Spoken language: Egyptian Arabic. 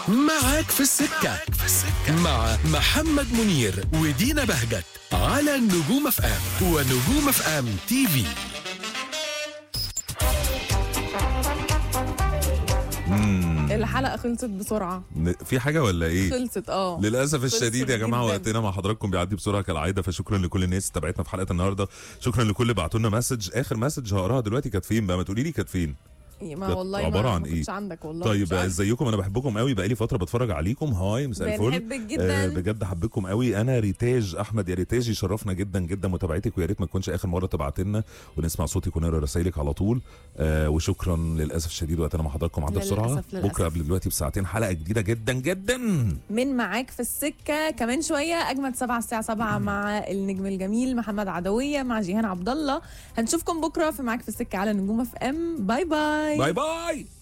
معاك في السكة مع محمد منير ودينا بهجت على نجوم اف ام ونجوم اف ام تي في الحلقه خلصت بسرعه ن- في حاجه ولا ايه خلصت اه للاسف خلصت الشديد يا جماعه جداً. وقتنا مع حضراتكم بيعدي بسرعه كالعاده فشكرا لكل الناس اللي تابعتنا في حلقه النهارده شكرا لكل اللي بعتوا لنا مسج اخر مسج هقراها دلوقتي كانت فين بقى ما تقولي لي كانت فين ما كانت والله عبارة ما عن ما إيه؟ كنتش عندك والله طيب مش عارفة. ازيكم انا بحبكم قوي بقالي فتره بتفرج عليكم هاي مساء الفل بنحبك جدا. آه بجد حبكم قوي انا ريتاج احمد يا ريتاج يشرفنا جدا جدا متابعتك ويا ريت ما تكونش اخر مره تبعت لنا ونسمع صوتك ونقرا رسايلك على طول آه وشكرا للاسف الشديد وقتنا مع حضراتكم عدى بسرعه للأسف، للأسف. بكره قبل دلوقتي بساعتين حلقه جديده جدا جدا من معاك في السكه كمان شويه اجمد سبعة الساعه 7 مع النجم الجميل محمد عدويه مع جيهان عبد الله هنشوفكم بكره في معاك في السكه على نجوم اف ام باي باي باي باي